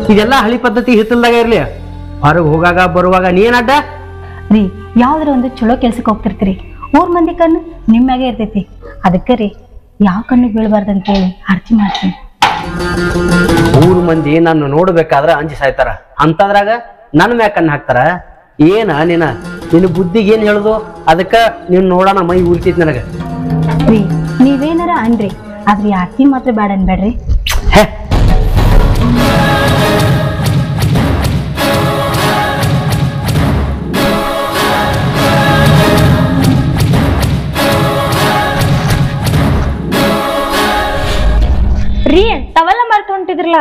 ಇದೆಲ್ಲ ಹಳಿ ಪದ್ಧತಿ ಹಿತ್ತಲ್ದಾಗ ಇರ್ಲಿ ಹೊರಗೆ ಹೋಗಾಗ ಬರುವಾಗ ನೀ ಏನ್ ಅಡ್ಡ ರೀ ಯಾವ್ದಾರ ಒಂದು ಚಲೋ ಕೆಲ್ಸಕ್ಕೆ ಹೋಗ್ತಿರ್ತೀರಿ ಊರ್ ಮಂದಿ ಕಣ್ಣು ನಿಮ್ಮ್ಯಾಗೆ ಇರ್ತೈತಿ ಅದಕ್ಕೆ ರೀ ಯಾವ ಕಣ್ಣು ಬೀಳ್ಬಾರ್ದು ಅಂತೇಳಿ ಅರ್ಜಿ ಮಾಡ್ತೀನಿ ಊರ್ ಮಂದಿ ನನ್ನ ನೋಡ್ಬೇಕಾದ್ರ ಅಂಜಿ ಸಾಯ್ತಾರ ಅಂತದ್ರಾಗ ನನ್ನ ಮ್ಯಾಗ ಕಣ್ಣು ಹಾಕ್ತಾರ ಏನ ನೀನ ನಿನ್ನ ಬುದ್ಧಿಗೆ ಏನ್ ಹೇಳುದು ಅದಕ್ಕ ನೀನ್ ನೋಡೋಣ ಮೈ ಉಲ್ತೈತಿ ನನಗ ರೀ ನೀವೇನಾರ ಅನ್ರಿ ಆದ್ರೆ ಈ ಅರ್ಜಿ ಮಾತ್ರ ಬೇಡ ಅನ್ಬೇಡ್ರಿ ಹೇ ರೀ ಟವಲ್ಲ ಮರ್ತು ಹೊಂಟಿದ್ರಲ್ಲ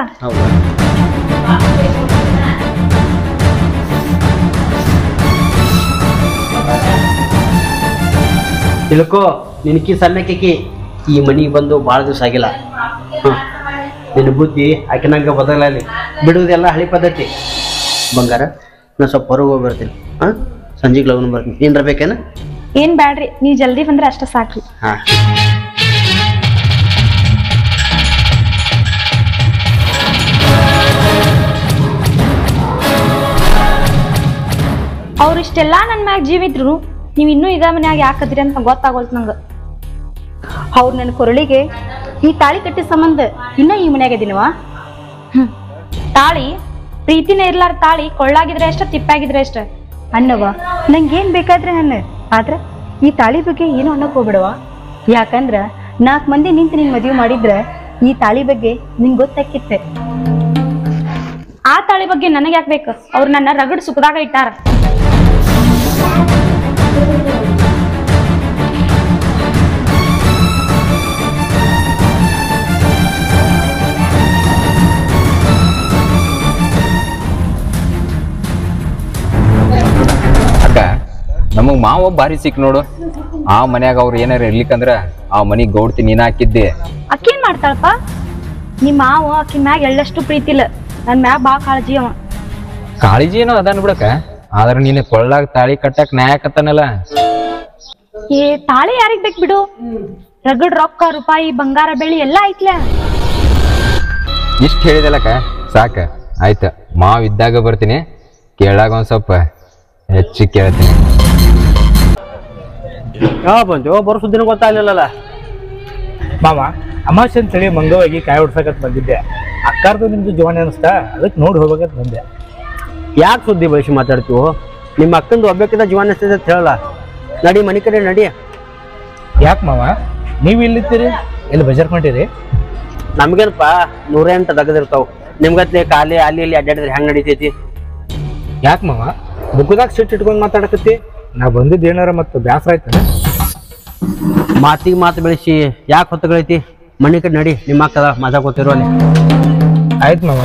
ತಿಳ್ಕೊ ನಿನಕಿ ಸಣ್ಣಕಿ ಈ ಮನಿಗೆ ಬಂದು ಭಾಳ ದಿವಸ ಆಗಿಲ್ಲ ಹ್ಮ್. ನಿನ್ನ ಬುದ್ಧಿ ಆಕಿನಂಗ ಬದಲಾಗಲಿ ಬಿಡುವುದೆಲ್ಲ ಹಳಿ ಪದ್ಧತಿ ಬಂಗಾರ ನಾ ಸ್ವಲ್ಪ ಹೊರಗೆ ಹೋಗಿ ಬರ್ತೀನಿ ಹಾಂ ಸಂಜೆಗೆ ಲಗ್ನ ಬರ್ತೀನಿ ಏನ್ರ ಬೇಕೇನ ಏನ್ ಬ್ಯಾಡ್ರಿ ನೀವ್ ಜಲ್ದಿ ಬಂದ್ರೆ ಅಷ್ಟ ಸಾಕ್ರಿ ಹಾಂ ಅವ್ರ ಇಷ್ಟೆಲ್ಲಾ ನನ್ ಮ್ಯಾಗ ಜೀವಿದ್ರು ನೀವ್ ಇನ್ನೂ ಇದ ಮನ್ಯಾಗ ಯಾಕದ್ರಿ ಅಂತ ಗೊತ್ತಾಗೋಲ್ತು ನಂಗ ಅವ್ರು ನನ್ನ ಕೊರಳಿಗೆ ಈ ತಾಳಿ ಕಟ್ಟಿದ ಸಂಬಂಧ ಇನ್ನ ಈ ಮನ್ಯಾಗ ಇದೀನವ ಹ್ಮ್ ತಾಳಿ ಪ್ರೀತಿನ ಇರ್ಲಾರ ತಾಳಿ ಕೊಳ್ಳಾಗಿದ್ರೆ ಎಷ್ಟ ತಿಪ್ಪಾಗಿದ್ರೆ ಎಷ್ಟ ಅಣ್ಣವ ನಂಗೇನ್ ಬೇಕಾದ್ರೆ ನನ್ನ ಆದ್ರ ಈ ತಾಳಿ ಬಗ್ಗೆ ಏನು ಅನ್ನಕ್ ಹೋಗ್ಬಿಡವ ಯಾಕಂದ್ರ ನಾಲ್ಕು ಮಂದಿ ನಿಂತು ನಿನ್ ಮದುವೆ ಮಾಡಿದ್ರ ಈ ತಾಳಿ ಬಗ್ಗೆ ನಿಂಗ್ ಗೊತ್ತಾಕಿತ್ತೆ ಆ ತಾಳಿ ಬಗ್ಗೆ ನನಗೆ ಯಾಕೆ ಬೇಕು ಅವ್ರು ನನ್ನ ರಗಡ್ ಸುಖದಾಗ ಇಟ್ಟಾರ ಅಕ್ಕ ನಮಗ್ ಮಾವ ಬಾರಿ ಸಿಕ್ ನೋಡು ಆ ಮನ್ಯಾಗ ಅವ್ರು ಏನಾರ ಇರ್ಲಿಕ್ಕಂದ್ರ ಆ ಮನಿಗ್ ಗೌಡ್ತಿ ನೀನ್ ಹಾಕಿದ್ದೆ ಅಕ್ಕೇನ್ ಮಾಡ್ತಾಳಪ್ಪ ನಿಮ್ಮ ಮಾವ ಅಕ್ಕಿ ಮ್ಯಾಗ ಎಳ್ಳಷ್ಟು ಪ್ರೀತಿ ಇಲ್ಲ ನನ್ ಮ್ಯಾಗ ಬಾ ಕಾಳಜಿ ಅವ ಕಾಳಜಿ ಏನೋ ಅದಾನ ಬಿಡಕ ಆದ್ರ ನೀನ್ ಕೊಳ್ಳಾಗ ತಾಳಿ ಕಟ್ಟಕ್ ನ್ಯಾಯಕತ್ತಾನಲ್ಲ ಏ ತಾಳಿ ಯಾರಿಗ್ ಬೇಕ್ ಬಿಡು ರಗಡ್ ರೊಕ್ಕ ರೂಪಾಯಿ ಬಂಗಾರ ಬೆಳ್ಳಿ ಎಲ್ಲ ಐತ್ಲ ಇಷ್ಟ ಹೇಳಿದಲ್ಲಕ ಸಾಕ ಆಯ್ತ ಮಾವ್ ಇದ್ದಾಗ ಬರ್ತೀನಿ ಕೇಳಾಗ ಒಂದ್ ಸ್ವಲ್ಪ ಹೆಚ್ಚು ಕೇಳ್ತೀನಿ ಯಾವ ಬಂತು ಬರೋ ಸುದ್ದಿನ ಗೊತ್ತಾಗ್ಲಿಲ್ಲಲ್ಲ ಮಾವ ಅಮಾವಾಸ್ಯೆ ಅಂತೇಳಿ ಮಂಗವಾಗಿ ಕಾಯಿ ಹೊಡ್ಸಕತ್ ಬಂದಿದ್ದೆ ಅಕ್ಕಾರ್ದು ನಿಮ್ದು ಜೀವನ ಅನಿಸ್ತಾ ಅದಕ್ಕೆ ನೋಡಿ ಹೋಗ್ಬೇಕಂತ ಬಂದೆ ಯಾಕೆ ಸುದ್ದಿ ಬಳಸಿ ಮಾತಾಡ್ತೀವೋ ನಿಮ್ಮ ಅಕ್ಕಂದು ಒಬ್ಬಕ್ಕಿಂತ ಜೀವನ ಎಷ್ಟಿದೆ ಅಂತ ಹೇಳಲ್ಲ ನಡಿ ಮನೆ ಕಡೆ ನಡಿ ಯಾಕೆ ಮಾವ ನೀವು ಇಲ್ಲಿತ್ತೀರಿ ಎಲ್ಲಿ ಬಜಾರ್ ಕೊಂಡಿರಿ ನಮ್ಗೇನಪ್ಪ ನೂರೆಂಟು ದಗದಿರ್ತಾವ ನಿಮ್ಗತ್ಲೆ ಖಾಲಿ ಅಲ್ಲಿ ಇಲ್ಲಿ ಅಡ್ಡಾಡಿದ್ರೆ ಹೆಂಗ್ ನಡೀತೈತಿ ಯಾಕೆ ಮಾವ ಬುಕ್ಕದಾಗ ಸಿಟ್ಟು ಇಟ್ಕೊಂಡು ಮಾತಾಡಕತ್ತಿ ನಾ ಬಂದಿದ್ದು ಏನಾರ ಮತ್ತು ಬ್ಯಾಸರ ಆಯ್ತಾನೆ ಮಾತಿಗೆ ಮಾತು ಬೆಳೆಸಿ ಯಾಕೆ ಹೊತ್ತಗಳೈತಿ ಮನೆ ಕಡೆ ನಡಿ ನಿಮ್ಮ ಅಕ್ಕದ ಮಾತಾಡ್ಕೊತಿರೋ ಅಲ್ಲಿ ಆಯ್ತು ಮಾವ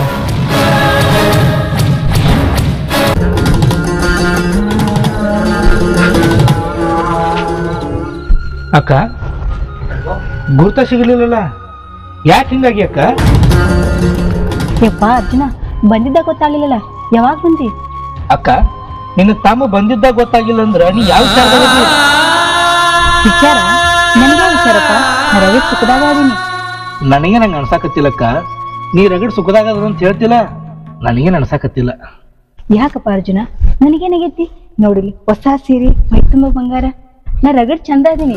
ಅಕ್ಕ ಗುರುತ ಸಿಗಲಿಲ್ಲಲ್ಲ ಯಾಕೆ ಹಿಂಗಾಗಿ ಅಕ್ಕ ಯಪ್ಪ ಅರ್ಜುನ ಬಂದಿದ್ದ ಗೊತ್ತಾಗ್ಲಿಲ್ಲಲ್ಲ ಯಾವಾಗ ಬಂದಿ ಅಕ್ಕ ನಿನ್ನ ತಮ್ಮ ಬಂದಿದ್ದಾಗ ಗೊತ್ತಾಗಿಲ್ಲ ಅಂದ್ರ ನೀ ಯಾವ ವಿಚಾರದಾಗ ಇದ್ದಿ? ವಿಚಾರ ನನಗೆ ವಿಚಾರಪ್ಪ ನಾ ರವಿ ಸುಖದಾಗ ಅದೀನಿ ನನಗೆ ನಂಗೆ ಅನ್ಸಾಕತ್ತಿಲ್ಲಕ್ಕ ನೀ ರಗಡ್ ಸುಖದಾಗ ಅದ ಅಂತ ಹೇಳ್ತಿಲ್ಲ ನನಗೇನು ಅನ್ಸಾಕತ್ತಿಲ್ಲ ಯಾಕಪ್ಪ ಅರ್ಜುನ ನನಗೇನಾಗೈತಿ ನೋಡಿಲಿ ಹೊಸ ಸೀರೆ ಮೈ ತುಂಬ ಬಂಗಾರ ನಾ ರಗಡ್ ಚಂದ ಅದೀನಿ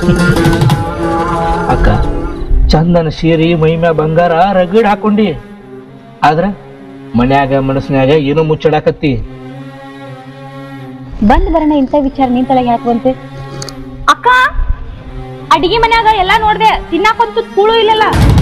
ಅಕ್ಕ ಚಂದನ ಸೀರೆ ಮೈಮ್ಯಾ ಬಂಗಾರ ರಗಡ್ ಹಾಕೊಂಡಿ ಆದ್ರ ಮನ್ಯಾಗ ಮನಸ್ನ್ಯಾಗ ಏನೋ ಮುಚ್ಚಡಾಕತ್ತಿ ಬಂದ್ ಬರೋಣ ಇಂಥ ವಿಚಾರ ನಿನ್ ತಲೆಗೆ ಯಾಕೆ ಬಂತೆ ಅಕ್ಕ ಅಡಿಗೆ ಮನ್ಯಾಗ ಎಲ್ಲಾ ನೋಡ್ದೆ ತಿನ್ನಾಕೊಂತು ಕೂಳು ಇಲ್ಲಲ್ಲ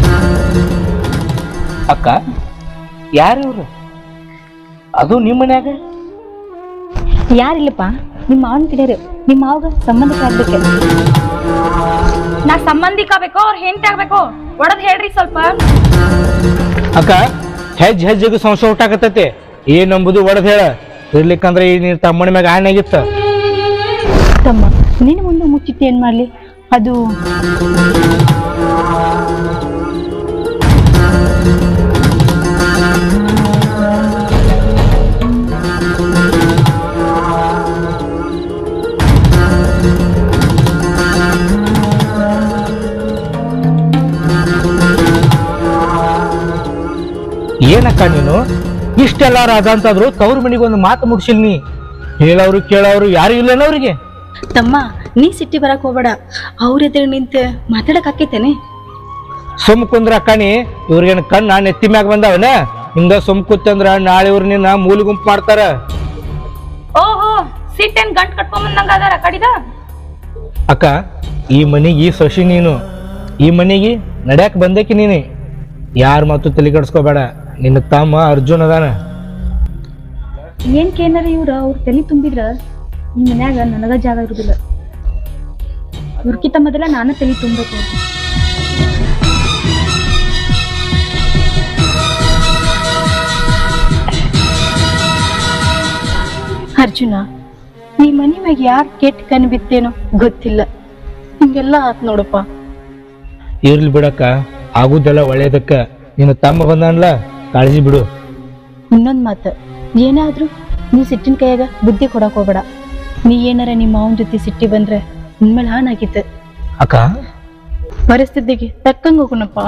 ಅಕ್ಕ ಯಾರು ಇವ್ರು ಅದು ನಿಮ್ಮ ಮನ್ಯಾಗ ಯಾರಿಲ್ಲಪ್ಪ ನಿಮ್ಮ ಮಾವನ ಕಡೆಯರು ನಿಮ್ಮ ಮಾವಗ ಸಂಬಂಧಕ್ಕೆ ಆಗ್ಬೇಕು ನಾ ಸಂಬಂಧಿಕ ಬೇಕೋ ಅವ್ರ ಹೆಂಡತಿ ಆಗ್ಬೇಕು ಒಡದ್ ಹೇಳ್ರಿ ಸ್ವಲ್ಪ ಅಕ್ಕ ಹೆಜ್ ಹೆಜ್ಜೆಗೂ ಸಂಶಯ ಹುಟ್ಟಾಕತ್ತೈತಿ ಏನ್ ನಂಬುದು ಒಡದ್ ಹೇಳ ಇರ್ಲಿಕ್ಕಂದ್ರ ಈ ನೀನ್ ತಮ್ಮನ ಮ್ಯಾಗ ಆಣೆಗಿತ್ತ ತಮ್ಮ ನಿನ್ನ ಮುಂದೆ ಮುಚ್ಚಿಟ್ಟು ಏನ್ ಮಾಡ್ಲಿ ಅದು ಏನಕ್ಕ ನೀನು ಇಷ್ಟೆಲ್ಲ ರಾಜ ಅಂತಂದ್ರು ತವ್ರ ಮನಿಗೆ ಒಂದು ಮಾತು ಮುಡ್ಸಿಲ್ ನೀ ಹೇಳವ್ರು ಕೇಳವ್ರು ಯಾರು ಇಲ್ಲೇನ ಅವ್ರಿಗೆ ತಮ್ಮ ನೀ ಸಿಟ್ಟಿ ಬರಕ್ ಹೋಗ್ಬೇಡ ಅವ್ರ ಎದುರು ನಿಂತ ಮಾತಾಡಕ್ ಆಕೈತೇನೆ ಸುಮ್ ಕುಂದ್ರ ಅಕ್ಕಣಿ ಇವ್ರಿಗೇನು ಕಣ್ಣ ನೆತ್ತಿ ಮ್ಯಾಗ ಬಂದಾವನ ಹಿಂಗ ಸುಮ್ ಕೂತಂದ್ರ ನಾಳೆ ಇವ್ರ ನಿನ್ನ ಮೂಲಿ ಗುಂಪು ಮಾಡ್ತಾರ ಓಹೋ ಸಿಟ್ಟೇನ್ ಗಂಟ್ ಕಟ್ಕೊಂಡ್ ಬಂದಂಗ ಅದಾರ ಕಡಿದ ಅಕ್ಕ ಈ ಮನಿಗೆ ಈ ಸೊಸಿ ನೀನು ಈ ಮನಿಗೆ ನಡ್ಯಾಕ್ ಬಂದೇಕಿ ನೀನು ಯಾರ ಮಾತು ತಲೆ ಕೆಡಿಸ್ಕೋಬೇಡ ನಿನ್ನ ತಮ್ಮ ಅರ್ಜುನ್ ಅದಾನ ಏನ್ ಕೇನಾರ ಇವ್ರ ಅವ್ರ ತಲೆ ತುಂಬಿದ್ರ ಈ ಮನ್ಯಾಗ ನನಗ ಜಾಗ ಇರುದಿಲ್ಲ ಇವ್ರಕಿಂತ ಮೊದಲ ನಾನು ತಲೆ ತುಂಬಬೇಕು ಅರ್ಜುನ ಈ ಮನಿ ಮ್ಯಾಗ ಯಾರ್ ಕೆಟ್ಟ ಕಣ್ ಬಿತ್ತೇನೋ ಗೊತ್ತಿಲ್ಲ ಹಿಂಗೆಲ್ಲ ಆತ್ ನೋಡಪ್ಪ ಇರ್ಲಿ ಬಿಡಕ್ಕ ಆಗುದೆಲ್ಲ ಒಳ್ಳೇದಕ್ಕ ನಿನ್ನ ತಮ್ಮ ಬಂದಾನ್ಲ ಕಾಳಜಿ ಬಿಡು ಇನ್ನೊಂದ್ ಮಾತ ಏನಾದ್ರೂ ನೀ ಸಿಟ್ಟಿನ ಕೈಯಾಗ ಬುದ್ಧಿ ಕೊಡಕ್ ಹೋಗ್ಬೇಡ ನೀ ಏನಾರ ನಿಮ್ಮ ಮಾವನ್ ಜೊತೆ ಸಿಟ್ಟಿ ಬಂದ್ರೆ ನಿನ್ಮೇಲೆ ಹಾನಾಗಿತ್ತು ಅಕ್ಕ ಪರಿಸ್ಥಿತಿಗೆ ತಕ್ಕಂಗ್ ಹೋಗುನಪ್ಪ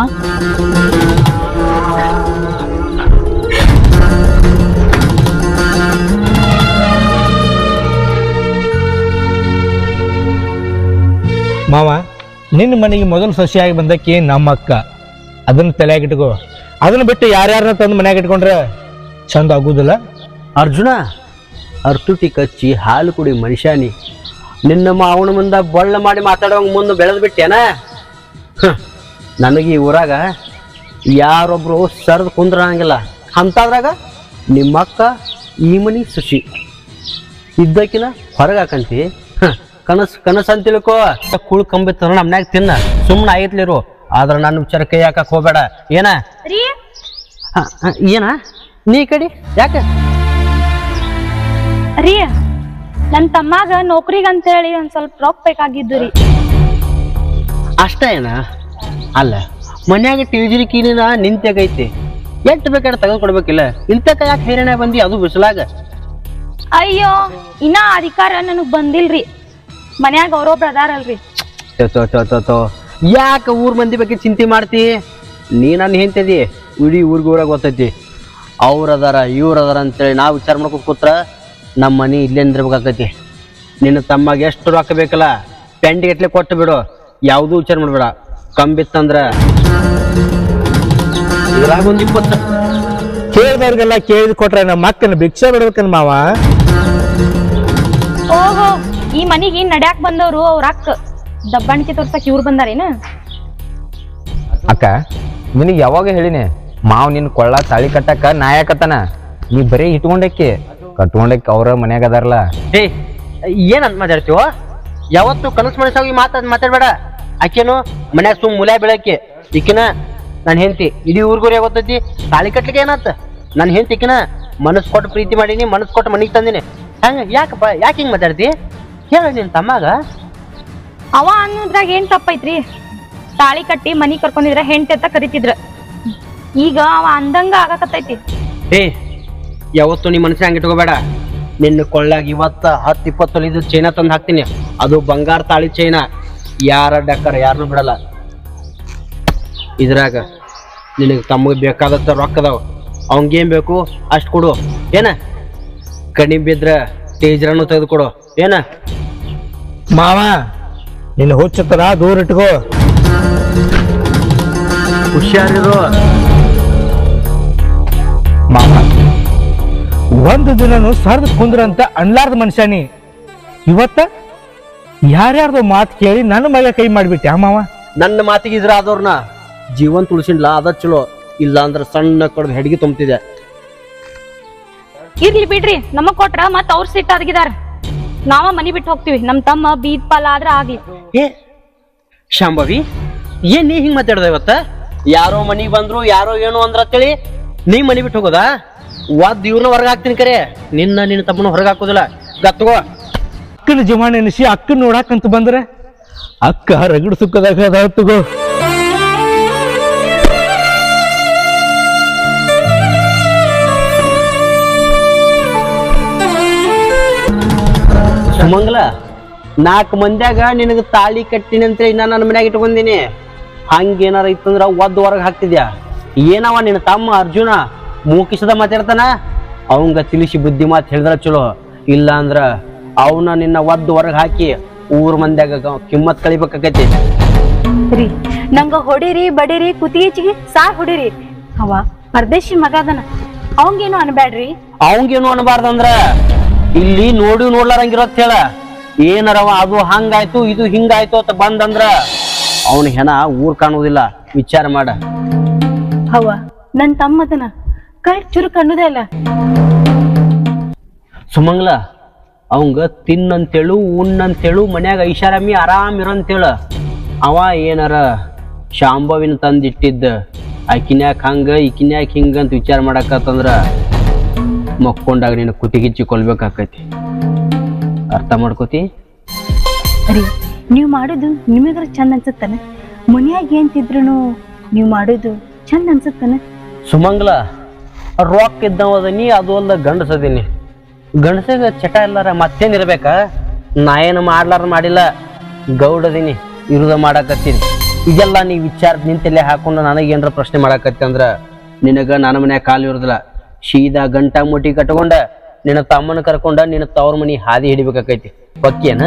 ಮಾವ ನಿನ್ನ ಮನೆಗೆ ಮೊದಲು ಸೊಸೆಯಾಗಿ ಬಂದಕ್ಕೆ ನಮ್ಮ ಅಕ್ಕ ಅದನ್ನ ತಲೆಯಾಗ ಇಟ್ಕೋ ಅದನ್ನ ಬಿಟ್ಟು ಯಾರ್ಯಾರನ್ನ ತಂದು ಮನ್ಯಾಗ ಇಟ್ಕೊಂಡ್ರೆ ಚಂದ ಆಗುದಿಲ್ಲ ಅರ್ಜುನ ಅರ್ತುಟಿ ಕಚ್ಚಿ ಹಾಲು ಕುಡಿ ಮನುಷ್ಯನಿ ನಿನ್ನ ಮಾವನ ಮುಂದೆ ಬೊಳ್ಳ ಮಾಡಿ ಮಾತಾಡೋಂಗ ಮುಂದೆ ಬೆಳೆದು ಬಿಟ್ಟೇನ ನನಗೆ ಈ ಊರಾಗ ಯಾರೊಬ್ರು ಸರ್ದು ಕುಂದ್ರಂಗಿಲ್ಲ ಅಂತಾದ್ರಾಗ ನಿಮ್ಮಕ್ಕ ಈ ಮನಿ ಸುಶಿ ಇದ್ದಕಿನ ಹೊರಗೆ ಹಾಕಂತಿ ಹ, ಕನಸು ಕನಸು ಅಂತ ತಿಳ್ಕೋ ಕುಳ್ ಕಂಬಿತ್ತ ನಮ್ನ್ಯಾಗ ತಿನ್ನ ಸುಮ್ಮನೆ ಆಯ್ತ್ಲಿರು ಆದ್ರೆ ನನ್ನ ವಿಚಾರ ಕೈ ಹಾಕಕ್ ಹೋಗ್ಬೇಡ ಏನ ರೀ ಹ, ಹ, ಏನ ನೀ ಈ ಕಡೆ ಯಾಕೆ ರೀ ನನ್ ತಮ್ಮಾಗ ನೌಕರಿಗ್ ಅಂತ ಹೇಳಿ ಒಂದ್ ಸ್ವಲ್ಪ ರೊಕ್ಕ ಬೇಕಾಗಿದ್ದು ರೀ ಅಷ್ಟ ಏನ ಅಲ್ಲ ಮನ್ಯಾಗ ಟಿವಿಜಿರಿ ಕೀಲಿನ ನಿಂತಾಗೈತಿ ಎಷ್ಟು ಬೇಕಾದ್ರೆ ತೆಗೆದು ಕೊಡ್ಬೇಕಿಲ್ಲ ಇಂತಕ ಯಾಕೆ ಹೈರಾಣ ಬಂದಿ ಅದು ಬಿಸಿಲಾಗ ಅಯ್ಯೋ ಇನ್ನ ಅಧಿಕಾರ ನನಗ್ ಬಂದಿಲ್ರಿ ಮನ್ಯಾಗ ಅವ್ರೊಬ್ರು ಅದಾರಲ್ರಿ ಯಾಕೆ ಊರ್ ಮಂದಿ ಬಗ್ಗೆ ಚಿಂತೆ ಮಾಡ್ತಿ ನೀ ನನ್ನ ಹೆಂತದಿ ಇಡೀ ಊರಿಗೆ ಊರಾಗ ಗೊತ್ತೈತಿ ಅವ್ರ ಅದಾರ ಇವ್ರ ಅದಾರ ಅಂತೇಳಿ ನಾವು ವಿಚಾರ ಮಾಡ್ಕೊಂಡು ಕೂತ್ರ ನಮ್ಮ ಮನೆ ಇಲ್ಲೇ ನಿಂದಿರ್ಬೇಕಾಕೈತಿ ನಿನ್ನ ತಮ್ಮಗೆ ಎಷ್ಟು ರೊಕ್ಕ ಬೇಕಲ್ಲ ಪೆಂಡಿಗೆಟ್ಲೆ ಕೊಟ್ಟು ಬಿಡು ಯಾವುದೂ ವಿಚಾರ ಮಾಡಬೇಡ ಕಂಬಿತ್ತಂದ್ರ ಇದ್ರಾಗ ಒಂದು ಇಪ್ಪತ್ತು ಕೇಳಿದವ್ರಿಗೆಲ್ಲ ಕೇಳಿದ್ ಕೊಟ್ರೆ ನಮ್ಮ ಅಕ್ಕನ ಭಿಕ್ಷೆ ಬಿಡ್ಬೇಕನ್ ಮಾವ ಓಹೋ ಈ ಮನಿಗೆ ನಡ್ಯಾಕ್ ಬಂದವ್ರು ಅವ್ರ ಅಕ್ಕ ದಬ್ಬಾಣಿಕೆ ತೋರ್ಸಕ್ ಇವ್ರು ಬಂದಾರೇನ ಅಕ್ಕ ನಿನಗೆ ಯಾವಾಗ ಹೇಳಿನಿ ಮಾವ್ ನಿನ್ ಕೊಳ್ಳ ತಾಳಿ ಕಟ್ಟಕ್ಕ ನಾಯಕತನ ನೀ ಬರೀ ಇಟ್ಕೊಂಡಕ್ಕಿ ಕಟ್ಕೊಂಡಕ್ಕೆ ಅವ್ರ ಮನ್ಯಾಗ ಅದಾರಲ್ಲ ಏ ಏನಂತ ಮಾತಾಡ್ತೀವೋ ಯಾವತ್ತು ಕನಸು ಮನಸ್ಸಾಗಿ ಮಾತಾಡ್ ಮಾತಾಡ್ಬೇಡ ಆಕೆನು ಮನ್ಯಾಗ ಸುಮ್ ಮುಲ್ಯಾ ಬೆಳಕ್ಕೆ ಈಕಿನ ನನ್ನ ಹೆಂಡತಿ ಇಡೀ ಊರ್ಗೂರೇ ಗೊತ್ತೈತಿ ತಾಳಿ ಕಟ್ಲಿಕ್ಕೆ ಏನಾತ ನನ್ನ ಹೆಂಡತಿ ಈಕಿನ ಮನಸ್ಸು ಕೊಟ್ಟು ಪ್ರೀತಿ ಮಾಡೀನಿ ಮನಸ್ಸು ಕೊಟ್ಟು ಮನೆಗೆ ತಂದಿನಿ ಹಂಗ ಯಾಕಪ್ಪ ಯಾಕೆ ಹಿಂಗೆ ಮಾತಾಡ್ತಿ ಹೇಳ ನಿನ್ನ ತಮ್ಮಾಗ ಅವ ಅನ್ನೋದ್ರಾಗ ಏನ್ ತಪ್ಪೈತ್ರಿ ತಾಳಿ ಕಟ್ಟಿ ಮನಿ ಕರ್ಕೊಂಡಿದ್ರ ಹೆಂಡತಿ ಅಂತ ಕರಿತಿದ್ರ ಈಗ ಅವ ಅಂದಂಗ ಆಗಕತ್ತೈತಿ ಏ ಯಾವತ್ತು ನಿಮ್ಮ ಮನಸ್ಸಿನ ಹಂಗೆ ಇಟ್ಕೋಬೇಡ ನಿನ್ನ ಕೊಳ್ಳಾಗ ಇವತ್ತ ಹತ್ತು ಇಪ್ಪತ್ತು ತೊಲಿದು ಚೈನಾ ತಂದು ಹಾಕ್ತೀನಿ ಅದು ಬಂಗಾರ ತಾಳಿ ಚೈನಾ ಯಾರ ಡಕ್ಕರ ಯಾರನ್ನೂ ಬಿಡಲ್ಲ ಇದ್ರಾಗ ನಿನಗೆ ತಮಗೆ ಬೇಕಾದತ್ತ ರೊಕ್ಕ ಅದಾವ ಅವಂಗೇನು ಬೇಕು ಅಷ್ಟು ಕೊಡು ಏನ ಕಡಿಮೆ ಬಿದ್ರ ಟೇಜ್ರನ್ನು ತೆಗೆದುಕೊಡು ಏನ ಮಾವ ನಿನ್ನ ಹುಚ್ಚತರ ದೂರ ಇಟ್ಕೋ ಹುಷಾರಿರು ಮಾವ ಒಂದು ದಿನನು ಸರ್ದ್ ಕುಂದ್ರಂತ ಅನ್ಲಾರ್ದ ಮನುಷ್ಯನಿ ಇವತ್ತ ಯಾರ್ಯಾರ್ದು ಮಾತು ಕೇಳಿ ನನ್ನ ಮಗ ಕೈ ಮಾಡಿಬಿಟ್ಟೆ ಮಾವ ನನ್ನ ಮಾತಿಗೆ ಇದ್ರ ಆದವ್ರನ್ನ ಜೀವನ್ ತುಳಿಸಿಲ್ಲ ಅದ ಚಲೋ ಇಲ್ಲ ಅಂದ್ರೆ ಸಣ್ಣ ಕಡ್ದು ಹೆಡ್ಗಿ ತುಂಬ್ತಿದೆ ಇರ್ಲಿ ಬಿಡ್ರಿ ನಮಗ್ ಕೊಟ್ರ ಮತ್ ಅವ್ರ ಸಿಟ್ಟ ಅದಗಿದಾರ ನಾವ ಮನಿ ಬಿಟ್ಟು ಹೋಗ್ತಿವಿ ನಮ್ ತಮ್ಮ ಬೀದ್ ಪಾಲ ಆದ್ರ ಆಗ್ಲಿ ಏ ಶಾಂಭವಿ ಏನ್ ನೀ ಹಿಂಗ್ ಮಾತಾಡ್ದ ಇವತ್ತ ಯಾರೋ ಮನಿಗ್ ಬಂದ್ರು ಯಾರೋ ಏನು ಅಂದ್ರ ಅಂತೇಳಿ ನೀ ಮನಿ ಬಿಟ್ಟು ಹೋಗೋದಾ ಒದ್ ಇವ್ರನ್ನ ಹೊರಗೆ ಹಾಕ್ತೀನಿ ಕರೆ ನಿನ್ನ ನಿನ್ನ ತಮ್ಮನ ಹೊರಗೆ ಹಾಕೋದಿಲ್ಲ ಗತ್ತಗೋ ಅಕ್ಕನ ಜೀವನ ನೆನೆಸಿ ಅಕ್ಕನ ನೋಡಾಕಂತ ಬಂದ್ರೆ ಅಕ್ಕ ರಗಡ್ ಸುಖದಾಗ ಅದಾಳ ತಗೋ ಸುಮಂಗಲ ನಾಲ್ಕು ಮಂದ್ಯಾಗ ನಿನಗೆ ತಾಳಿ ಕಟ್ಟಿನಿ ಅಂತೇಳಿ ನಾನು ನನ್ನ ಮನ್ಯಾಗ ಇಟ್ಕೊಂದಿನಿ ಹಂಗೇನಾರ ಇತ್ತಂದ್ರ ಒದ್ದು ಹೊರಗೆ ಹಾಕ್ತಿದ್ಯಾ ಏನವ ನಿನ್ನ ತಮ್ಮ ಅರ್ಜುನ ಮೂಕಿಸದ ಮಾತಾಡ್ತಾನ ಅವಂಗ ತಿಳಿಸಿ ಬುದ್ಧಿ ಮಾತು ಹೇಳಿದ್ರ ಚಲೋ ಇಲ್ಲ ಅಂದ್ರ ಅವನ ನಿನ್ನ ಒದ್ದು ಹೊರಗೆ ಹಾಕಿ ಊರ್ ಮಂದ್ಯಾಗ ಗ- ಕಿಮ್ಮತ್ ಕಳಿಬೇಕಾಕೈತಿ ರೀ ನಂಗ ಹೊಡಿರಿ ಬಡಿರಿ ಕುತಿಯಿಚಿಗೆ ಸಾರ್ ಹೊಡಿರಿ ಅವ ಪರದೇಶಿ ಮಗ ಅದನ ಅವಂಗೇನು ಅನ್ಬ್ಯಾಡ್ರಿ ಅವಂಗೇನು ಅನ್ಬಾರ್ದಂದ್ರ ಇಲ್ಲಿ ನೋಡಿ ನೋಡ್ಲಾರಂಗಿರತ್ ಹೇಳ ಏನರವ ಅದು ಹಂಗಾಯ್ತು ಇದು ಹಿಂಗಾಯ್ತು ಅಂತ ಬಂದಂದ್ರ ಅವನ ಹೆಣ ಊರ್ ಕಾಣುವುದಿಲ್ಲ ವಿಚಾರ ಮಾಡ ಅವ ನನ್ ತಮ್ಮದನ ಕೈ ಚುರುಕ್ ಅನ್ನೋದೇ ಇಲ್ಲ ಸುಮಂಗ್ಲ ಅವಂಗ ತಿನ್ನಂತೇಳು ಉಣ್ಣಂತೇಳು ಮನ್ಯಾಗ ಐಷಾರಾಮಿ ಆರಾಮ್ ಇರಂತೇಳ ಅವ ಏನಾರ ಶಾಂಭವಿನ ತಂದಿಟ್ಟಿದ್ದ ಆಕಿನ್ಯಾಕ ಹಂಗ ಈಕಿನ್ಯಾಕ ಹಿಂಗ ಅಂತ ವಿಚಾರ ಮಾಡಕತ್ತಂದ್ರ ಮಕ್ಕೊಂಡಾಗ ನೀನು ಕುಟಿಗಿಚ್ಚಿ ಕೊಲ್ಬೇಕಾಕೈತಿ ಅರ್ಥ ಮಾಡ್ಕೋತಿ ರೀ ನೀವ್ ಮಾಡುದು ನಿಮಗರ ಚಂದ ಅನ್ಸುತ್ತಾನ ಮನ್ಯಾಗ ಏನ್ ತಿದ್ರುನು ನೀವ್ ಮಾಡುದು ಚಂದ ಅನ್ಸುತ್ತಾನ ಸುಮಂಗ್ಲ ರೊಕ್ಕ ಇದ್ದವ ನೀ ಅದು ಅಲ್ಲ ಗಂಡಸದೀನಿ ಗಂಡಸಾಗ ಚಟ ಇಲ್ಲಾರ ಮತ್ತೇನಿರ್ಬೇಕ ನಾ ಏನು ಮಾಡ್ಲಾರ ಮಾಡಿಲ್ಲ ಗೌಡದೀನಿ ಇರುದ ಮಾಡಾಕತ್ತೀನಿ ಇದೆಲ್ಲ ನೀ ವಿಚಾರ ನಿಂತಲ್ಲೇ ಹಾಕೊಂಡು ನನಗೆ ಏನಾರ ಪ್ರಶ್ನೆ ಮಾಡಾಕತ್ತಿ ಅಂದ್ರ ನಿನಗ ನನ್ನ ಮನ್ಯಾಗ ಕಾಲು ಇರೋದಿಲ್ಲ ಸೀದಾ ಗಂಟಾ ಮುಟ್ಟಿ ಕಟ್ಕೊಂಡ ನಿನ್ನ ತಮ್ಮನ ಕರ್ಕೊಂಡ ನಿನ್ನ ತವ್ರ ಮನಿ ಹಾದಿ ಹಿಡಿಬೇಕಾಕೈತಿ ಪಕ್ಕೇನ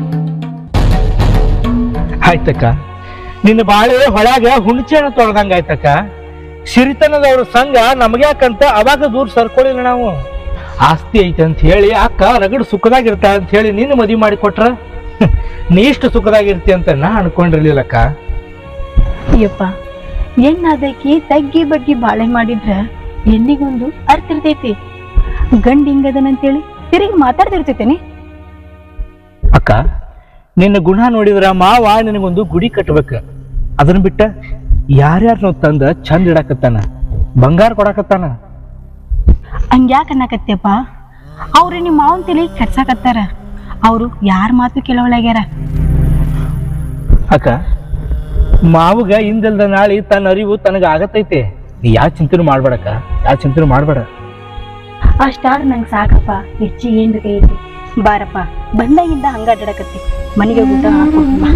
ಆಯ್ತಕ್ಕ ನಿನ್ನ ಬಾಳೆ ಹೊಳ್ಯಾಗ ಹುಣ್ಚೆನ ತೊಳ್ದಂಗ ಆಯ್ತಕ್ಕ ಸಿರಿತನದವ್ರ ಸಂಘ ನಮ್ಗ್ಯಾಕಂತ ಅವಾಗ ದೂರ ಸರ್ಕೊಳ್ಳಿಲ್ಲ ನಾವು ಆಸ್ತಿ ಐತೆ ಅಂತ ಹೇಳಿ ಅಕ್ಕ ರಗಡ್ ಸುಖದಾಗಿರ್ತ ಅಂತ ಹೇಳಿ ನಿನ್ನ ಮದುವೆ ಮಾಡಿ ಕೊಟ್ರ ನೀ ಇಷ್ಟು ಸುಖದಾಗಿರ್ತಿ ಅಂತ ನಾ ಅನ್ಕೊಂಡಿರ್ಲಿಲ್ಲಕ್ಕ ಅಯ್ಯಪ್ಪ ಹೆಣ್ಣಾದಕಿ ತಗ್ಗಿ ಬಗ್ಗಿ ಬಾಳೆ ಮಾಡಿದ್ರ ಹೆಣ್ಣಿಗೊಂದು ಅರ್ಥ ಇರ್ತೈತಿ ಗಂಡ ಹಿಂಗದನಂತೇಳಿ ತಿರುಗಿ ಮಾತಾಡ್ತಿರ್ತೈತೇನಿ ಅಕ್ಕ ನಿನ್ನ ಗುಣ ನೋಡಿದ್ರ ಮಾವ ನಿನಗೊಂದು ಗುಡಿ ಕಟ್ಬೇಕ ಅದನ್ನ ಬಿಟ್ಟ ಯಾರ್ಯಾರನ್ನೋ ತಂದ ಚಂದ ಇಡಾಕತ್ತಾನ ಬಂಗಾರ ಕೊಡಾಕತ್ತಾನ ಹಂಗ್ಯಾಕ ಅನ್ನಕತ್ಯಪ್ಪ ಅವ್ರು ನಿಮ್ಮ ಮಾವನ್ ತಲೆ ಕೆಡ್ಸಾಕತ್ತಾರ ಅವರು ಯಾರ ಮಾತು ಕೇಳೋಳಾಗ್ಯಾರ ಅಕ್ಕ ಮಾವುಗ ಇಂದಲ್ದ ನಾಳಿ ತನ್ನ ಅರಿವು ತನಗ ಆಗತೈತೆ ನೀ ಯಾವ ಚಿಂತನೆ ಮಾಡ್ಬೇಡಕ್ಕ ಯಾವ ಚಿಂತನೆ ಮಾಡ್ಬೇಡ ಅಷ್ಟಾದ್ರೆ ನಂಗೆ ಸಾಕಪ್ಪ ಹೆಚ್ಚಿಗೆ ಏನ್ ಬೇಕಾಗೈತಿ ಬಾರಪ್ಪ ಬಂದಾಗಿಂದ ಹಂಗ ಅಡ್ಡಾಡಕತ್ತಿ ಮನೆಗೆ ಊಟ ಹಾಕ್ಕೊಡ್ ಬಾ.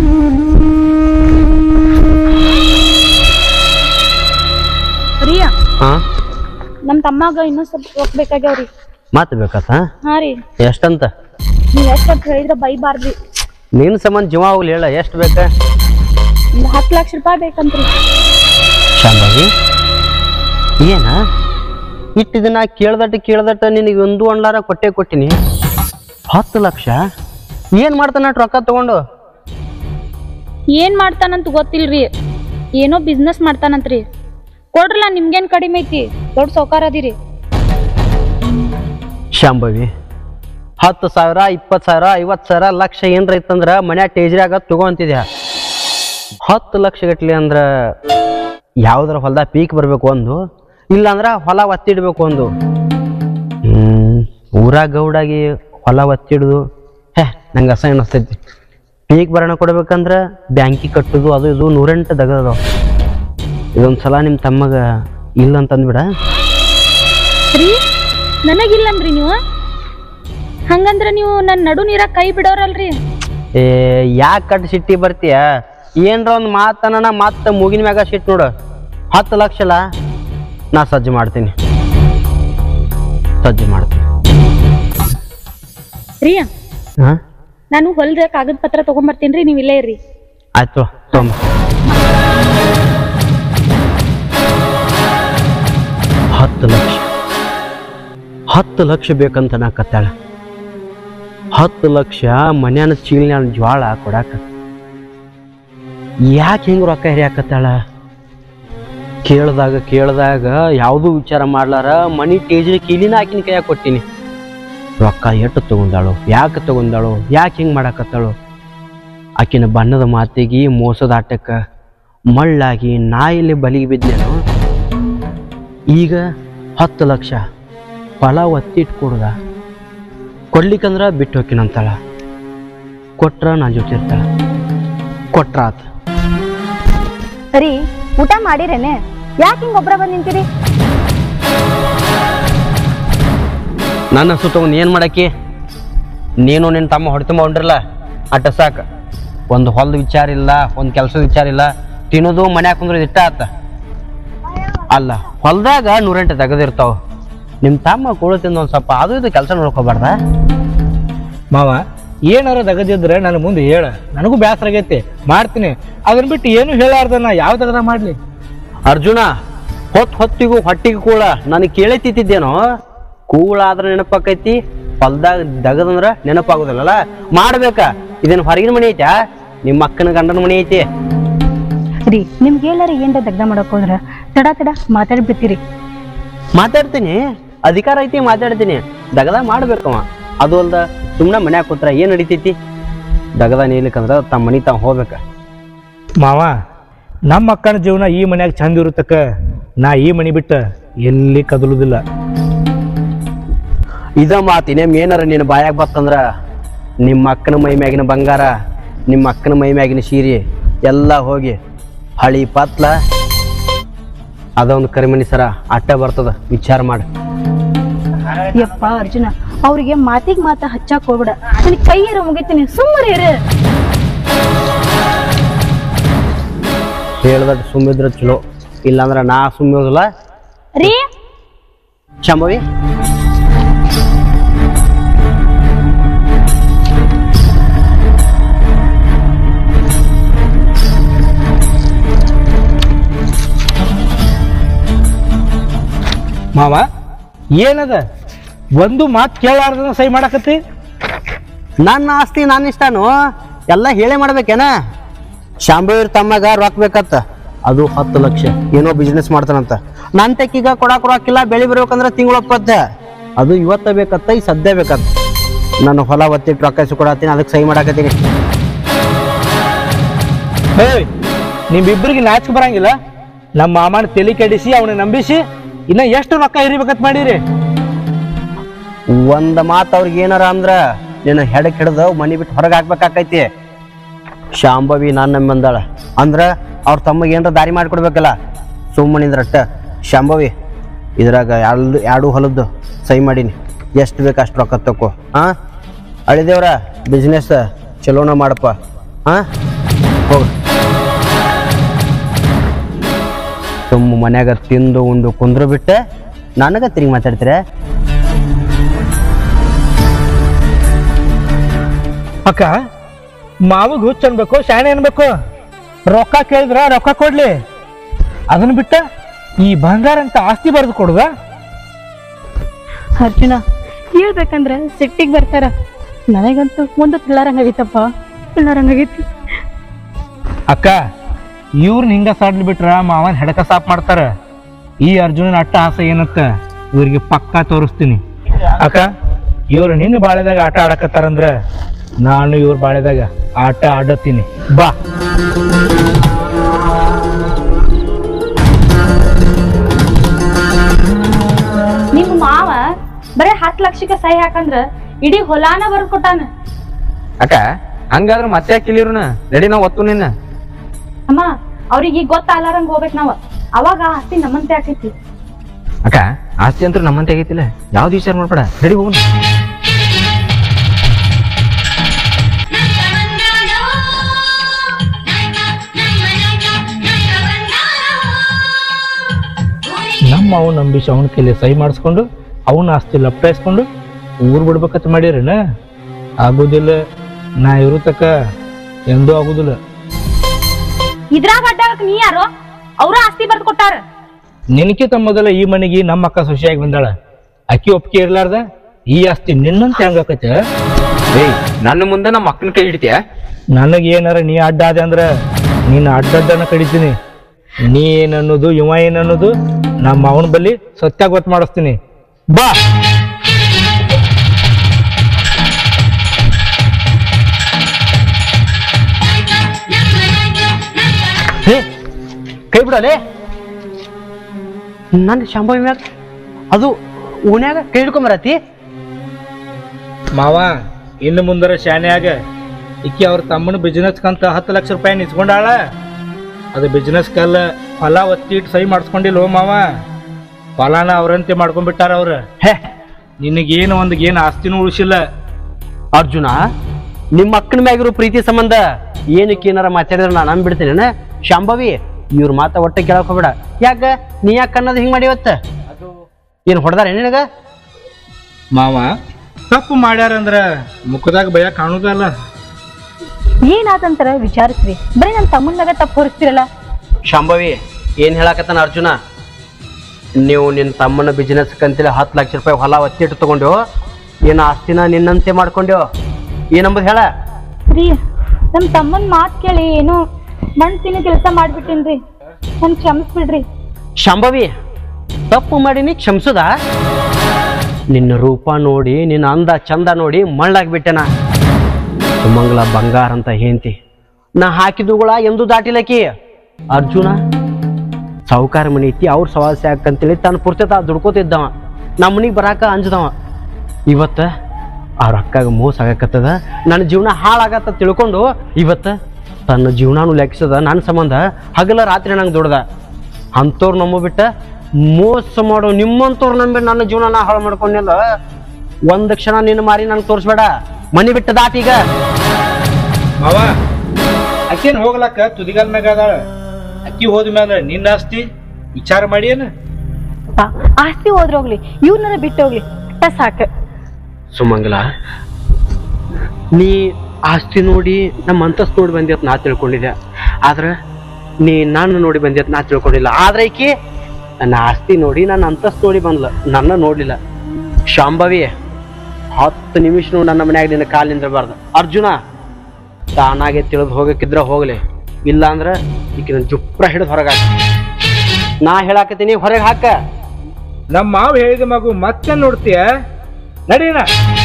ರೀ ಹಾ ನಮ್ ತಮ್ಮಾಗ ಇನ್ನೂ ಸ್ವಲ್ಪ ರೊಕ್ಕ ಬೇಕಾಗ್ಯಾವ್ರಿ ಮಾತು ಬೇಕತ್ತ ಹಾ ರೀ ಎಷ್ಟಂತ ನೀವ್ ಎಷ್ಟ್ ಅಂತ ಹೇಳಿದ್ರ ಬೈಬಾರ್ದ್ರಿ ನಿನ್ನ ಸಂಬಂಧ ಜೀವ ಹೋಗ್ಲಿ ಹೇಳ ಎಷ್ಟು ಬೇಕ ಒಂದ್ ಹತ್ತು ಲಕ್ಷ ರೂಪಾಯಿ ಬೇಕಂತ್ರಿ ಶಾಂಭವಿ ಏನ ಇಟ್ಟು ದಿನ ಕೇಳ್ದಟ್ಟು ಕೇಳ್ದಟ್ಟ ನಿನಗೆ ಒಂದು ಅಣ್ಲಾರ ಕೊಟ್ಟೆ ಕೊಟ್ಟಿನಿ ಹತ್ತು ಲಕ್ಷ ಏನ್ ಮಾಡ್ತಾನ ಅಷ್ಟ್ ರೊಕ್ಕ ತಗೊಂಡು ಏನ್ ಮಾಡ್ತಾನಂತ ಗೊತ್ತಿಲ್ರಿ ಏನೋ ಬಿಸ್ನೆಸ್ ಮಾಡ್ತಾನಂತ್ರಿ ಕೊಡ್ರಲ್ಲ ನಿಮ್ಗೇನ್ ಕಡಿಮೆ ಐತಿ ದೊಡ್ಡ ಸೌಕಾರ ಅದಿರಿ ಶಾಂಭವಿ ಹತ್ತು ಸಾವಿರ ಇಪ್ಪತ್ತು ಸಾವಿರ ಐವತ್ತು ಸಾವಿರ ಲಕ್ಷ ಏನ್ರ ಇತ್ತಂದ್ರ ಮನ್ಯಾಗ ಟೇಜ್ರಾಗ ತಗೊಂತಿದ್ಯಾ ಹತ್ತು ಲಕ್ಷ ಗಟ್ಲಿ ಅಂದ್ರ ಯಾವ್ದಾರ ಹೊಲ್ದಾಗ ಪೀಕ್ ಬರ್ಬೇಕು ಒಂದು ಇಲ್ಲಾಂದ್ರ ಹೊಲ ಒತ್ತಿಡ್ಬೇಕು ಒಂದು ಹ್ಮ್ ಊರಾಗ ಗೌಡಾಗಿ ಹೊಲ ಒತ್ತಿಡುದು ಹೇ ನಂಗೆ ಅಸಹ್ಯ ಅನಿಸ್ತೈತಿ ಪೀಕ್ ಬರೋಣ ಕೊಡ್ಬೇಕಂದ್ರ ಬ್ಯಾಂಕಿಗೆ ಕಟ್ಟುದು ಅದು ಇದು ನೂರೆಂಟು ದಗದವ ಇದೊಂದು ಸಲ ನಿಮ್ಮ ತಮ್ಮಗ ಇಲ್ಲ ಅಂತಂದ್ಬಿಡ ರೀ ನನಗಿಲ್ಲನ್ರಿ ನೀವು ಹಂಗಂದ್ರ ನೀವು ನನ್ನ ನಡು ನೀರಾಗ ಕೈ ಬಿಡೋರಲ್ರಿ ಏ ಯಾಕೆ ಕಟ್ ಸಿಟ್ಟಿ ಬರ್ತೀಯ ಏನ್ರ ಒಂದು ಮಾತನ ಮತ್ತೆ ಮುಗಿನ ಮ್ಯಾಗ ಸಿಟ್ಟು ನೋಡು ಹತ್ತು ಲಕ್ಷ ಅಲ್ಲ ನಾ ಸಜ್ಜು ಮಾಡ್ತೀನಿ ಸಜ್ಜು ಮಾಡ್ತೀನಿ ರೀ ಹಾಂ ನಾನು ಹೊಲ್ದ ಕಾಗದ ಪತ್ರ ತಗೊಂಬರ್ತೀನ್ರಿ ನೀವ್ ಇಲ್ಲೇ ಇರ್ರಿ ಆಯ್ತು ತೊಂಬ ಹತ್ತು ಲಕ್ಷ ಹತ್ತು ಲಕ್ಷ ಬೇಕಂತ ನಾ ಕತ್ತಾಳ ಹತ್ತು ಲಕ್ಷ ಮನ್ಯಾನ ಚೀಲ್ನ್ಯಾನ ಜ್ವಾಳ ಕೊಡಾಕ ಯಾಕೆ ಹಿಂಗೆ ರೊಕ್ಕ ಹಿರಿಯಾಕತ್ತಾಳ ಕೇಳ್ದಾಗ ಕೇಳ್ದಾಗ ಯಾವುದೂ ವಿಚಾರ ಮಾಡ್ಲಾರ ಮನಿ ಟೇಜ್ರಿ ಕೀಲಿನ ಆಕಿನ ಕೈಯಾಗ ಕೊಟ್ಟಿನಿ ರೊಕ್ಕ ಎಷ್ಟು ತಗೊಂಡಾಳು ಯಾಕೆ ತಗೊಂಡಾಳು ಯಾಕೆ ಹಿಂಗೆ ಮಾಡಾಕತ್ತಾಳು ಆಕಿನ ಬಣ್ಣದ ಮಾತಿಗೆ ಮೋಸದ ಆಟಕ್ಕೆ ಮಳ್ಳಾಗಿ ನಾ ಇಲ್ಲಿ ಬಲಿಗೆ ಬಿದ್ದೇನು ಈಗ ಹತ್ತು ಲಕ್ಷ ಹೊಲ ಒತ್ತಿಟ್ಟು ಕೊಡ್ದ ಕೊಡ್ಲಿಕ್ಕಂದ್ರ ಬಿಟ್ಟು ಹೋಕಿನಂತಾಳ ಕೊಟ್ರ ನನ್ನ ಜೊತೆ ಇರ್ತಾಳ ಕೊಟ್ರ ಆತ ರೀ ಊಟ ಮಾಡಿರೇನೆ ಯಾಕೆ ಹಿಂಗ ಒಬ್ರ ಬಂದ್ ನಿಂತೀರಿ ನನ್ನ ಹಸು ತಗೊಂಡು ಏನು ಮಾಡಕ್ಕೆ ನೀನು ನಿನ್ನ ತಮ್ಮ ಹೊಡೆ ತುಂಬ ಹೊಂಡ್ರಲ್ಲ ಅಟ್ಟ ಸಾಕು ಒಂದು ಹೊಲದ ವಿಚಾರ ಇಲ್ಲ ಒಂದು ಕೆಲಸದ ವಿಚಾರ ಇಲ್ಲ ತಿನ್ನೋದು ಮನ್ಯಾಗ ಕುಂದ್ರದು ಇಷ್ಟ ಆತ ಅಲ್ಲ ಹೊಲ್ದಾಗ ನೂರೆಂಟು ತೆಗೆದಿರ್ತಾವ ನಿಮ್ಮ ತಮ್ಮ ಕೂಳು ತಿಂದು ಒಂದು ಸ್ವಲ್ಪ ಅದು ಇದು ಕೆಲಸ ನೋಡ್ಕೋಬಾರ್ದ ಮಾವ ಏನಾರ ದಗದಿದ್ರೆ ನನ್ನ ಮುಂದೆ ಹೇಳ ನನಗೂ ಬೇಸರ ಆಗೈತಿ ಮಾಡ್ತೀನಿ ಅದನ್ನ ಬಿಟ್ಟು ಏನು ಹೇಳಾರ್ದ ನಾ ಯಾವ ದಗದ ಮಾಡ್ಲಿ ಅರ್ಜುನ ಹೊತ್ತು ಹೊತ್ತಿಗೂ ಹೊಟ್ಟಿಗೆ ಕೂಳ ನನಗೆ ಕೇಳೈತಿದ್ದೇನೋ ಕೂಳ ಆದ್ರೆ ನೆನಪಾಕೈತಿ ಹೊಲ್ದಾಗ ದಗದಂದ್ರ ನೆನಪಾಗೋದಿಲ್ಲಲ್ಲ ಮಾಡ್ಬೇಕ ಇದೇನು ಹೊರಗಿನ ಮನೆ ಐತ್ಯಾ ನಿಮ್ಮ ಅಕ್ಕನ ಗಂಡನ ಮನೆ ಐತಿ ರೀ ನಿಮ್ಗೆ ಎಲ್ಲಾರ ಏನ್ರ ದಗ್ಧ ಮಾಡಕ್ ಹೋದ್ರ ತಡ ತಡ ಮಾತಾಡ್ಬಿಡ್ತೀರಿ ಮಾತಾಡ್ತೀನಿ ಅಧಿಕಾರ ಐತಿ ಮಾತಾಡ್ತೀನಿ ದಗದ ಮಾಡ್ಬೇಕವ ಅದು ಅಲ್ದ ಸುಮ್ಮನೆ ಮನ್ಯಾಗ ಕೂತ್ರ ಏನ್ ನಡಿತೈತಿ ದಗದ ನೀಲಿಕಂದ್ರ ತಮ್ಮ ಮನಿ ತಾವ್ ಹೋಗ್ಬೇಕ ಮಾವ ನಮ್ಮ ಅಕ್ಕನ ಜೀವನ ಈ ಮನ್ಯಾಗ ಚಂದ ಇರುತ್ತಕ್ಕ ನಾ ಈ ಮನಿ ಬಿಟ್ಟ ಎಲ್ಲಿ ಕದಲುದಿಲ್ಲ ಇದ ಮಾತು ಇನ್ನೇಮ್ ಏನಾರ ನಿನ್ನ ಬಾಯಾಗ ಬತ್ತಂದ್ರ ನಿಮ್ಮ ಅಕ್ಕನ ಮೈ ಮ್ಯಾಗಿನ ಬಂಗಾರ ನಿಮ್ಮ ಅಕ್ಕನ ಮೈ ಮ್ಯಾಗಿನ ಸೀರೆ ಎಲ್ಲ ಹೋಗಿ ಹಳಿ ಪತ್ಲ ಅದೊಂದು ಕರಿಮಣಿ ಸರ ಅಟ್ಟ ಬರ್ತದ ವಿಚಾರ ಮಾಡಿ ಯಪ್ಪ ಅರ್ಜುನ ಅವ್ರಿಗೆ ಮಾತಿಗೆ ಮಾತ ಹಚ್ಚಾಕ್ ಹೋಗ್ಬೇಡ ನನಗೆ ಕೈಯರ ಮುಗಿತೀನಿ ಸುಮ್ಮನೆ ಇರು ಹೇಳ್ದ ಸುಮ್ಮಿದ್ರ ಚಲೋ ಇಲ್ಲಾಂದ್ರ ನಾ ಸುಮ್ಮಿರೋದಿಲ್ಲ ರೀ ಶಂಭವಿ ಮಾವ ಏನದ ಒಂದು ಮಾತು ಕೇಳಾರ್ದನ ಸಹಿ ಮಾಡಾಕತ್ತಿ ನನ್ನ ಆಸ್ತಿ ನನ್ನ ಇಷ್ಟನು ಎಲ್ಲ ಹೇಳೇ ಮಾಡ್ಬೇಕೇನ ಶಾಂಭವಿರ್ ತಮ್ಮಗ ರೊಕ್ಕ ಬೇಕತ್ತ ಅದು ಹತ್ತು ಲಕ್ಷ ಏನೋ ಬಿಸ್ನೆಸ್ ಮಾಡ್ತಾನಂತ ನನ್ನ ತೆಕ್ಕೀಗ ಕೊಡಾಕ್ ರೊಕ್ಕಿಲ್ಲ ಬೆಳಿ ಬರ್ಬೇಕಂದ್ರೆ ತಿಂಗಳು ಒಪ್ಪತ್ತೆ ಅದು ಇವತ್ತ ಬೇಕತ್ತ ಈ ಸದ್ಯ ಬೇಕತ್ತ ನಾನು ಹೊಲ ಒತ್ತಿಟ್ಟು ರೊಕ್ಕ ಕೊಡತ್ತೀನಿ ಅದಕ್ಕೆ ಸಹಿ ಮಾಡಾಕತ್ತೀನಿ ಏಯ್ ನಿಮ್ಮಿಬ್ಬರಿಗೆ ನಾಚಿಕೆ ಬರಂಗಿಲ್ಲ ನಮ್ಮ ಮಾಮನ ತಲೆ ಕೆಡಿಸಿ ಅವನ ನಂಬಿಸಿ ಇನ್ನ ಎಷ್ಟು ರೊಕ್ಕ ಹಿರಿಬೇಕಂತ ಮಾಡಿರಿ ಒಂದ್ ಮಾತು ಅವ್ರಿಗೆ ಏನಾರ ಅಂದ್ರ ನಿನ್ನ ಹೆಡಕ್ ಹಿಡ್ದು ಮನಿ ಬಿಟ್ಟು ಹೊರಗೆ ಹಾಕ್ಬೇಕಾಕೈತಿ ಶಾಂಭವಿ ನಾನು ಬಂದಾಳ ಅಂದ್ರ ಅವ್ರ ತಮ್ಮಗೆ ಏನಾರ ದಾರಿ ಮಾಡಿಕೊಡ್ಬೇಕಲ್ಲ ಸುಮ್ಮನಿದ್ರಟ್ಟ ಶಾಂಭವಿ ಇದ್ರಾಗ ಎರಡು ಎರಡು ಹೊಲದ್ದು ಸಹಿ ಮಾಡೀನಿ ಎಷ್ಟು ಬೇಕು ಅಷ್ಟು ರೊಕ್ಕ ತಕೋ ಹಾಂ ಅಳಿದೇವ್ರ ಬಿಸ್ನೆಸ್ ಚಲೋನ ಮಾಡಪ್ಪ ಹಾಂ ಹೋಗು ಸುಮ್ಮ ಮನ್ಯಾಗ ತಿಂದು ಉಂಡು ಕುಂದ್ರು ಬಿಟ್ಟೆ ನನಗ ತಿರುಗಿ ಮಾತಾಡ್ತೀರ ಅಕ್ಕ ಮಾವಗ್ ಹುಚ್ಚ ಅನ್ಬೇಕು ಶಾಣೆ ಅನ್ಬೇಕು ರೊಕ್ಕ ಕೇಳಿದ್ರ ರೊಕ್ಕ ಕೊಡ್ಲಿ ಅದನ್ನ ಬಿಟ್ಟ ಈ ಬಂಗಾರ ಅಂತ ಆಸ್ತಿ ಬರೆದು ಕೊಡುದ ಅರ್ಜುನ ಹೇಳ್ಬೇಕಂದ್ರ ಸಿಟ್ಟಿಗೆ ಬರ್ತಾರ ನನಗಂತೂ ಒಂದು ತಿಳ್ಳಾರಂಗಾಗಿತ್ತಪ್ಪ ತಿಳ್ಳಾರಂಗಾಗಿತ್ತು ಅಕ್ಕ ಇವ್ರನ್ನ ಹಿಂಗ ಸಾಡ್ಲಿ ಬಿಟ್ರ ಮಾವನ್ ಹೆಡಕ ಸಾಪ್ ಮಾಡ್ತಾರ ಈ ಅರ್ಜುನನ ಅಟ್ಟ ಆಸೆ ಏನತ್ತ ಇವ್ರಿಗೆ ಪಕ್ಕಾ ತೋರಿಸ್ತೀನಿ ಅಕ್ಕ ಇವ್ರು ನಿನ್ನ ಬಾಳೆದಾಗ ಆಟ ಆಡಕತ್ತಾರಂದ್ರ ನಾನು ಇವ್ರ ಬಾಳೆದಾಗ ಆಟ ಆಡತ್ತೀನಿ ಬಾ ನಿಮ್ಮ ಮಾವ ಬರೇ ಹತ್ತು ಲಕ್ಷಕ್ಕೆ ಸಹಿ ಹಾಕಂದ್ರ ಇಡೀ ಹೊಲಾನ ಬರ್ದ್ ಕೊಟ್ಟಾನ ಅಕ್ಕ ಹಂಗಾದ್ರೆ ಮತ್ತೆ ಯಾಕಿಲಿರುನ ರೆಡಿ ನಾವು ಒತ್ತು ನಿನ್ನ ಅಮ್ಮ ಅವ್ರಿಗೆ ಈಗ ಗೊತ್ತಾಲಾರಂಗ್ ಹೋಗ್ಬೇಕು ನಾವ ಅವಾಗ ಆ ಆಸ್ತಿ ನಮ್ಮಂತೆ ಆಕೈತಿ ಅಕ್ಕ ಆಸ್ತಿ ಅಂತೂ ನಮ್ಮಂತೆ ಆಗೈತಿಲ್ಲ ಯಾವ್ದು ವಿಚಾರ ಮಾಡ್ಬೇಡ ರೆಡಿ ಹೋಗೋಣ ನಮ್ಮ ಅವನ ನಂಬಿಸಿ ಅವನ ಕೈಲಿ ಸಹಿ ಮಾಡಿಸ್ಕೊಂಡು ಅವನ ಆಸ್ತಿ ಲಪ್ಟಾಯಿಸ್ಕೊಂಡು ಊರ್ ಬಿಡ್ಬೇಕಂತ ಮಾಡಿರೇನ ಆಗೋದಿಲ್ಲ ನಾ ಇರೋ ತಕ ಎಂದೂ ಆಗುದಿಲ್ಲ ಇದ್ರಾಗ ಅಡ್ಡಾಗಕ್ ನೀ ಯಾರೋ ಅವ್ರ ಆಸ್ತಿ ಬರ್ದ್ ಕೊಟ್ಟಾರ ನಿನಕಿತ ಮೊದಲ ಈ ಮನೆಗೆ ನಮ್ಮ ಅಕ್ಕ ಸೊಸೆಯಾಗಿ ಬಂದಾಳ ಅಕ್ಕಿ ಒಪ್ಪಿಗೆ ಇರ್ಲಾರ್ದ ಈ ಆಸ್ತಿ ನಿನ್ನಂತ ಹೆಂಗಾಕೈತೆ ಏಯ್ ನನ್ನ ಮುಂದೆ ನಮ್ಮ ಅಕ್ಕನ ಕೈ ಹಿಡಿತೀಯ ನನಗೆ ಏನಾರ ನೀ ಅಡ್ಡ ಆದೆ ಅಂದ್ರ ನೀನು ಅಡ್ಡಡ್ಡನ ಕಡಿತೀನಿ ನೀ ಏನನ್ನೋದು ಇವ ಏನನ್ನೋದು ನಮ್ಮ ಅವನ ಬಲ್ಲಿ ಸತ್ಯ ಗೊತ್ತು ಮಾಡಿಸ್ತೀನಿ ಬಾ ಹೇ ಕೈ ಬಿಡಲೆ ನನ್ನ ಶಾಂಭವಿ ಮ್ಯಾಗ ಅದು ಓಣ್ಯಾಗ ಕೈ ಹಿಡ್ಕೊಂಬರತಿ ಮಾವ ಇನ್ನು ಮುಂದರ ಶಾನ್ಯಾಗ ಇಕ್ಕಿ ಅವ್ರ ತಮ್ಮನ ಬಿಸ್ನೆಸ್ ಕಂತ ಹತ್ತು ಲಕ್ಷ ರೂಪಾಯಿ ನಿಸ್ಕೊಂಡಾಳ ಅದು ಬಿಸ್ನೆಸ್ ಕಲ್ಲ ಹೊಲ ಒತ್ತಿಟ್ಟು ಸಹಿ ಮಾಡಿಸ್ಕೊಂಡಿಲ್ಲ ಹೋ ಮಾವ ಹೊಲಾನ ಅವ್ರಂತೆ ಮಾಡ್ಕೊಂಡ್ಬಿಟ್ಟಾರ ಅವ್ರ ಹೇ ನಿನಗೇನು ಒಂದು ಏನು ಆಸ್ತಿನೂ ಉಳಿಸಿಲ್ಲ ಅರ್ಜುನ ನಿಮ್ಮ ಅಕ್ಕನ ಮ್ಯಾಗಿರೋ ಪ್ರೀತಿ ಸಂಬಂಧ ಏನಕ್ಕೆ ಏನಾರ ಮಾತಾಡಿದ್ರೆ ನಾನು ನಂಬಿಡ್ತೀನಿ ಶಾಂಭವಿ ಇವ್ರ ಮಾತ ಒಟ್ಟೆ ಕೇಳಕ್ ಹೋಗ್ಬೇಡ ಯಾಕ ನೀ ಯಾಕೆ ಅನ್ನೋದು ಹಿಂಗೆ ಮಾಡಿ ಇವತ್ತ ಏನು ಹೊಡೆದಾರ ನಿನಗ ಮಾವ ತಪ್ಪು ಮಾಡ್ಯಾರಂದ್ರ ಮುಖದಾಗ ಭಯ ಕಾಣುದಲ್ಲ ಏನಾತಂತರ ವಿಚಾರಿಸ್ರಿ ಬರೀ ನನ್ನ ತಮ್ಮನ ಮ್ಯಾಗ ತಪ್ಪು ಹೊರಿಸ್ತಿರಲ್ಲ ಶಾಂಭವಿ ಏನು ಹೇಳಕತ್ತಾನ ಅರ್ಜುನ ನೀವು ನಿನ್ನ ತಮ್ಮನ ಬಿಸ್ನೆಸ್ ಕಂತೇಳಿ ಹತ್ತು ಲಕ್ಷ ರೂಪಾಯಿ ಹೊಲ ಒತ್ತಿಟ್ಟು ತಗೊಂಡು ಏನು ಆಸ್ತಿನ ನಿನ್ನಂತೆ ಮಾಡ್ಕೊಂಡ್ಯೋ ಏನಂಬುದು ಹೇಳ ರೀ ನಮ್ ತಮ್ಮನ್ ಮಾತ್ ಕೇಳಿ ಏನೋ ಮಣ್ ತಿನ್ನೋ ಕೆಲಸ ಮಾಡ್ಬಿಟ್ಟೇನ್ರಿ ನನ್ ಕ್ಷಮಿಸ್ಬಿಡ್ರಿ ಶಾಂಭವಿ ತಪ್ಪು ಮಾಡೀನಿ ಕ್ಷಮಿಸುದ ನಿನ್ನ ರೂಪ ನೋಡಿ ನಿನ್ನ ಅಂದ ಚಂದ ನೋಡಿ ಮಳ್ಳಾಗ್ಬಿಟ್ಟೆನ ಸುಮಂಗಲ ಬಂಗಾರ ಅಂತ ಹೇಂತಿ ನಾ ಹಾಕಿದುಗಳ ಎಂದು ದಾಟಿಲಕಿ ಅರ್ಜುನ ಸಾಹುಕಾರ ಮನಿ ಐತಿ ಅವ್ರ ಸವಾಸ ಯಾಕಂತೇಳಿ ತನ್ನ ಪುರ್ತತ ದುಡ್ಕೋತಿದ್ದವ ನಮ್ಮ ಮನಿಗೆ ಬರಾಕ ಅಂಜದವ ಇವತ್ತ ಅವ್ರ ಅಕ್ಕಾಗ ಮೋಸ ಆಗಕತ್ತದ ನನ್ನ ಜೀವನ ಹಾಳಾಗತ್ತ ತಿಳ್ಕೊಂಡು ಇವತ್ತ ತನ್ನ ಜೀವನಾನು ಲೆಕ್ಕಿಸದ ನನ್ನ ಸಂಬಂಧ ಹಗಲ ರಾತ್ರಿ ನಂಗೆ ದುಡ್ದ ಅಂಥವ್ರು ನಂಬಿಬಿಟ್ಟ ಮೋಸ ಮಾಡೋ ನಿಮ್ಮಂಥವ್ರು ನಂಬಿ ನನ್ನ ಜೀವನ ನಾ ಹಾಳು ಮಾಡ್ಕೊಂಡಿಲ್ಲ ಒಂದ್ ಕ್ಷಣ ನಿನ್ನ ಮಾರಿ ನಂಗೆ ತೋರಿಸ್ಬೇಡ ಮನಿ ಬಿಟ್ಟ ದಾಟೀಗ ಮಾವ ಅಕ್ಕೇನ್ ಹೋಗ್ಲಕ್ಕ ತುದಿಗಾಲ್ ಮ್ಯಾಗ ಅದಾಳ ಅಕ್ಕಿ ಹೋದ ಮ್ಯಾಲ ನಿನ್ನ ಆಸ್ತಿ ವಿಚಾರ ಮಾಡಿ ಏನ ಅಪ್ಪ, ಆಸ್ತಿ ಹೋದ್ರೋಗ್ಲಿ ಇವ್ರನ್ನ ಬಿಟ್ಟು ಹೋಗ್ಲಿ ಅಷ್ಟ ಸಾಕ ಸುಮಂಗಲ ನೀ ಆಸ್ತಿ ನೋಡಿ ನಮ್ಮ ಅಂತಸ್ತು ನೋಡಿ ಬಂದಿ ಅಂತ ನಾ ತಿಳ್ಕೊಂಡಿದ್ದೆ ಆದ್ರೆ ನೀ ನಾನು ನೋಡಿ ಬಂದಿ ಅಂತ ನಾ ತಿಳ್ಕೊಂಡಿಲ್ಲ ಆದ್ರೆ ಈಕಿ ನನ್ನ ಆಸ್ತಿ ನೋಡಿ ನನ್ನ ಅಂತಸ್ತು ನೋಡಿ ಬಂದ್ಲ ನನ್ನ ನೋಡ್ಲಿಲ್ಲ ಶಾಂಭವಿ ಹತ್ತು ನಿಮಿಷ ನನ್ನ ಮನ್ಯಾಗ ನಿನ್ನ ಕಾಲ್ ನಿಂದಿರಬಾರ್ದು ಅರ್ಜುನ ತಾನಾಗೆ ತಿಳಿದು ಹೋಗಕ್ಕಿದ್ರ ಹೋಗ್ಲಿ ಇಲ್ಲ ಅಂದ್ರೆ ಈಕಿನ ಜುಪ್ರ ಹಿಡಿದು ಹೊರಗೆ ಹಾಕ ನಾ ಹೇಳಾಕತ್ತೀನಿ ಹೊರಗೆ ಹಾಕ ನಮ್ಮ ಮಾವ ಹೇಳಿದ ಮಗು ಮತ್ತೆ ನೋಡ್ತೀಯ ನಡೀನ